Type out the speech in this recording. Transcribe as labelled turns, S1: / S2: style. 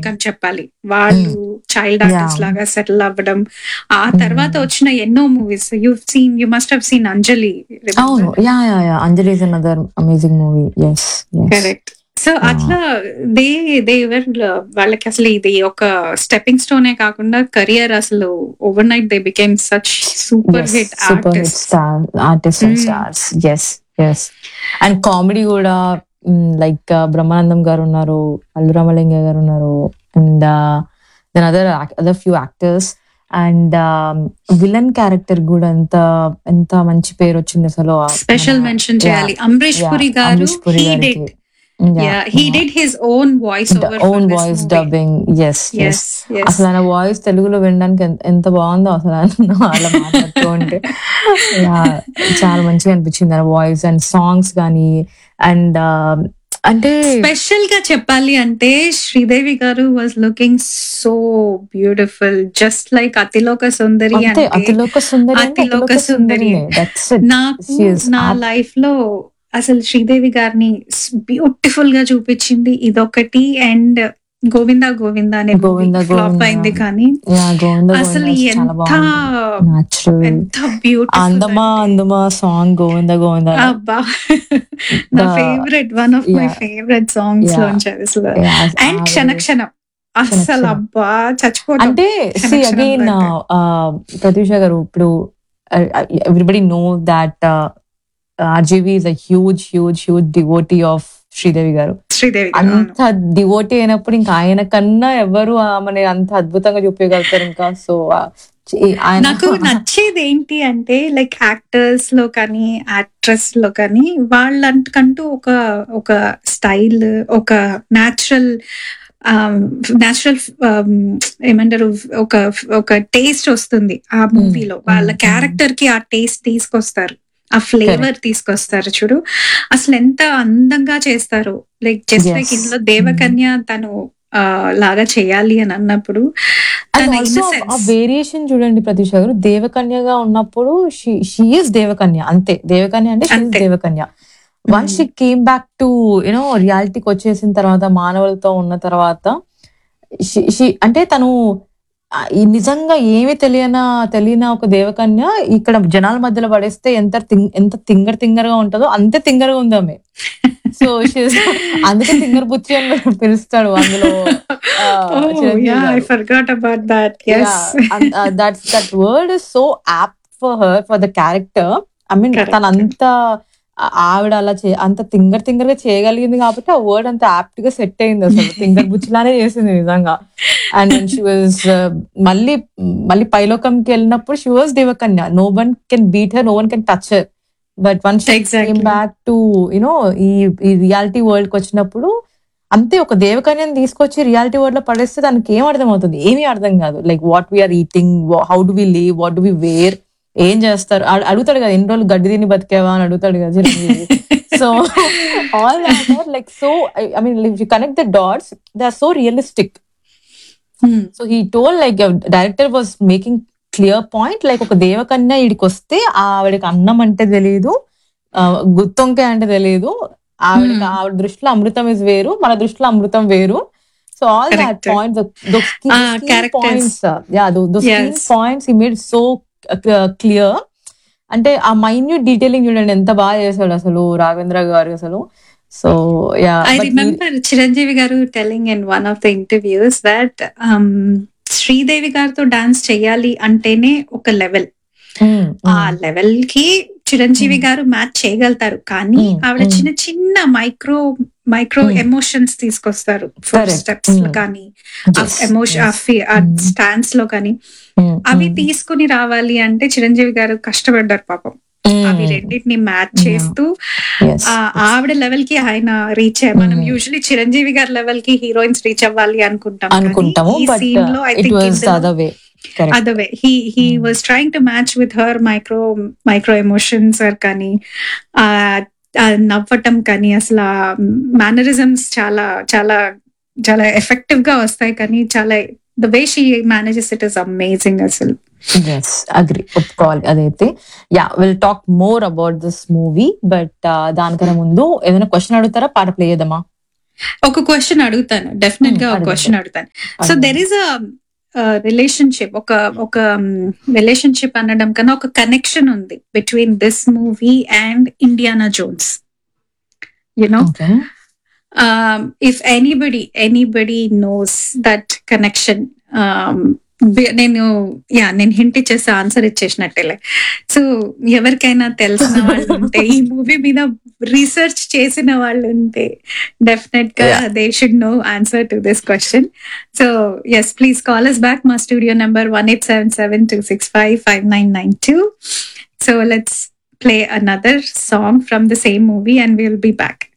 S1: Break అని చెప్పాలి వాళ్ళు చైల్డ్ ఆర్టిస్ట్
S2: Yeah.
S1: లాగా సెటిల్ అవ్వడం ఆ తర్వాత వచ్చిన ఎన్నో movies you seen you must have seen Anjali
S2: అవును yeah yeah yeah Anjali is another amazing movie yes
S1: correct so అట్లా దే దే ఎవర్ వాళ్ళకి అసలు ఇది ఒక స్టెప్పింగ్ స్టోనే కాకుండా కెరియర్ అసలు overnight they became such super hit
S2: super hit
S1: artist
S2: star artist and
S1: Mm.
S2: Stars yes yes and comedy కూడా like Brahmanandam గారు ఉన్నారు అల్లు రామలింగ గారు ఉన్నారు and then other other few actors and villain character కూడా ఎంత ఎంత మంచి పేరు వచ్చింది అసలు
S1: స్పెషల్ మెన్షన్ చేయాలి అంబరీష్ పురి గారు
S2: అమరీష్ పురి
S1: he
S2: గారికి
S1: did yeah he did his own voice over for
S2: own
S1: this
S2: voice
S1: movie.
S2: Dubbing yes
S1: yes yes
S2: అసలు ఆయన వాయిస్ తెలుగులో వినడానికి ఎంత- ఎంత బాగుందో అసలు ఆయన అలా మాట్లాడుతూ ఉంటే Yeah, చాలా మంచిగా అనిపించింది ఆయన వాయిస్ అండ్ సాంగ్స్ కానీ అండ్ అంటే
S1: స్పెషల్ గా చెప్పాలి అంటే Sridevi garu was looking so beautiful just like అతిలోక సుందరి
S2: అంతే
S1: అంటే
S2: అతిలోక సుందరి అంటే
S1: అతిలోక
S2: అతిలోక సుందరి
S1: సుందరి.
S2: దట్స్ ఇట్
S1: నాకు
S2: She is
S1: నా
S2: ab-
S1: లైఫ్ లో అసలు శ్రీదేవి గారిని బ్యూటిఫుల్ గా చూపించింది ఇదొకటి అండ్ గోవిందా గోవిందా అనే
S2: గోవిందా
S1: ఫ్లాప్
S2: గోవిందా.
S1: అయింది కానీ
S2: యా గోవింద
S1: అసలు
S2: గోవింద చాలా
S1: ఎంత
S2: బాగుంది న్యాచురల్
S1: ఎంత బ్యూటిఫుల్
S2: అందమా అందమా సాంగ్ గోవింద గోవింద
S1: అబ్బా నా
S2: The-
S1: favourite one of my
S2: Yeah.
S1: Favourite songs
S2: Yeah.
S1: లోంచి అది అసలు
S2: Yeah,
S1: అండ్
S2: ఆ
S1: క్షణ క్షణం అస్సలు
S2: క్షణం.
S1: అబ్బా చచ్చిపోతాం
S2: అంటే సి
S1: Connection
S2: అగైన్
S1: అంటే.
S2: ప్రత్యూష గారు ఇప్పుడు everybody know that RGV is a huge huge huge devotee of Sridevi garu
S1: Sridevi గారు, అవును.
S2: అంత డివోటీ అయినప్పుడు ఇంకా ఆయన కన్నా ఎవరు ఆమెని అంత అద్భుతంగా చూపించగలుగుతారు ఇంకా సో ఆయన
S1: నాకు నచ్చేది ఏంటి అంటే లైక్ యాక్టర్స్ లో కానీ యాక్ట్రెస్ లో కానీ వాళ్ళంటకంటూ ఒక ఒక స్టైల్ ఒక న్యాచురల్ న్యాచురల్ ఏమంటారు ఒక ఒక టేస్ట్ వస్తుంది ఆ మూవీలో
S2: mm,
S1: వాళ్ళ
S2: mm.
S1: క్యారెక్టర్ కి ఆ టేస్ట్ తీసుకొస్తారు ఆ ఫ్లేవర్ తీసుకొస్తారు చూడు అసలు ఎంత అందంగా చేస్తారు లైక్ జస్ట్
S2: Yes.
S1: లైక్ ఇందులో దేవకన్య తను ఆ, లాగా చేయాలి అని అన్నప్పుడు
S2: అండ్
S1: తన
S2: ఆల్సో ఆ
S1: innocence.
S2: వేరియేషన్ చూడండి ప్రతీష గారు దేవకన్యగా ఉన్నప్పుడు షీఈస్ దేవకన్య అంతే దేవకన్య అంటే షీఈస్
S1: అంతే.
S2: దేవకన్య one she came back to you know రియాలిటీకి వచ్చేసిన తర్వాత మానవులతో ఉన్న తర్వాత she- she అంటే తను ఆ, ఈ నిజంగా ఏమి తెలియన తెలియన ఒక దేవకన్య ఇక్కడ జనాల మధ్యలో పడేస్తే ఎంత తింగ్- ఎంత తింగర్ తింగరగా ఉంటుందో అంతే తింగరగా ఉంది ఆమె సో అందుకే తింగర్ బుచ్చి అని పిలుస్తాడు అందులో ఆ,
S1: oh
S2: చిరంజీవి
S1: yeah i
S2: గారు.
S1: forgot about that yes
S2: Yeah, and, uh, that's that word is so apt for her for the character. I mean,
S1: Correct.
S2: తన అంత ఆ- ఆవిడ అలా చే అంత తింగర్ తింగర్ గా చేయగలిగింది కాబట్టి ఆ వర్డ్ అంత యాప్ట్ గా సెట్ అయింది అసలు తింగర్ బుచ్చిలానే చేసింది నిజంగా అండ్ షీ వాజ్ మళ్ళీ మళ్ళీ పైలోకంకి వెళ్ళినప్పుడు షీ వాజ్ దేవకన్య no one can beat her no one can touch her but one
S1: Exactly.
S2: Came back to you know ఈ ఈ రియాలిటీ వరల్డ్ కి వచ్చినప్పుడు అంతే ఒక దేవకన్యని తీసుకొచ్చి రియాలిటీ వరల్డ్ లో పడేస్తే దానికి ఏం అర్థం అవుతుంది ఏమీ అర్థం కాదు like what we're eating how do we live what do we wear ఏం చేస్తారు అడు- అడుగుతాడు కదా ఎన్ని రోజులు గడ్డి తిని బతికేవా అని అడుగుతాడు కదా Chiranjeevi so all like so I mean you connect the dots they are so realistic
S1: Hmm.
S2: So he told like director was making clear point like ఒక దేవకన్య ఇడికి వస్తే ఆవిడకి అన్నం అంటే తెలియదు గుత్తొంకాయ అంటే తెలియదు ఆవిడకి
S1: Hmm.
S2: ఆవిడ దృష్టిలో అమృతం ఇస్ వేరు మన దృష్టిలో అమృతం వేరు so all that
S1: Correct.
S2: Points
S1: Ah, characters.
S2: Points yeah those
S1: Yes.
S2: Points he made so clear అంటే ఆ మైన్యూట్ డీటెయిలింగ్ చూడండి ఎంత బాగా చేశాడు అసలు రాఘవేంద్ర గారు అసలు so yeah
S1: I remember Chiranjeevi garu telling in one of the interviews that um, Sridevi గారితో dance చెయ్యాలి అంటేనే ఒక లెవెల్ ఆ లెవెల్ కి చిరంజీవి
S2: Hmm.
S1: గారు మ్యాచ్ చేయగలుగుతారు కానీ
S2: Hmm.
S1: ఆవిడ
S2: Hmm.
S1: చిన్న చిన్న మైక్రో మైక్రో
S2: Hmm.
S1: ఎమోషన్స్ తీసుకొస్తారు ఫుడ్
S2: Correct.
S1: స్టెప్స్ లో
S2: Hmm.
S1: కానీ ఎమోషన్ ఆ
S2: Hmm.
S1: స్టాండ్స్ లో కానీ అవి తీసుకుని రావాలి అంటే చిరంజీవి గారు కష్టపడ్డారు పాపం అవి రెండింటిని మ్యాచ్
S2: Yeah.
S1: చేస్తూ ఆ ఆవిడ లెవెల్ కి ఆయన రీచ్ అయ్యారు మనం
S2: Mm.
S1: యూజువలీ చిరంజీవి గారి లెవెల్ కి హీరోయిన్స్ రీచ్ అవ్వాలి అనుకుంటాం కానీ
S2: అనుకుంటాము
S1: ఈ
S2: బట్
S1: సీన్ లో I
S2: it
S1: think
S2: was other way correct
S1: other way he he
S2: Mm.
S1: Was trying to match with her micro micro emotions or కానీ ఆ ఆ నవ్వటం కానీ అసలు మేనరిజమ్స్ చాలా చాలా చాలా ఎఫెక్టివ్ గా వస్తాయి కానీ చాలా the way she manages it is amazing అసలు
S2: ఎస్ అగ్రి ఒప్పుకోవాలి అదైతే yeah will talk more about this movie but దానికన్నా ముందు ఏదైనా క్వశ్చన్ అడుగుతారా పాట ప్లే చేద్దామా
S1: ఒక క్వశ్చన్ అడుగుతాను డెఫినెట్ గా
S2: Hmm,
S1: ఒక
S2: అడగండి.
S1: క్వశ్చన్ అడుగుతాను సో
S2: అడగండి.
S1: దెర్ ఈస్ అ రిలేషన్షిప్ ఒక ఒక రిలేషన్షిప్ అనడం కన్నా ఒక కనెక్షన్ ఉంది between this movie and Indiana Jones you know
S2: okay
S1: um, if anybody anybody knows that connection um, బి- నేను యా నేను హింట్ ఇచ్చేసి ఆన్సర్ ఇచ్చేసినట్టేలే సో ఎవరికైనా తెలిసిన వాళ్ళు ఉంటే ఈ మూవీ మీద రీసెర్చ్ చేసిన వాళ్ళు ఉంటే డెఫినెట్ గా
S2: Yeah.
S1: They should know answer to this question so yes please call us back మా studio number one eight seven seven two six five five nine nine two so let's play another song from the same movie and will be back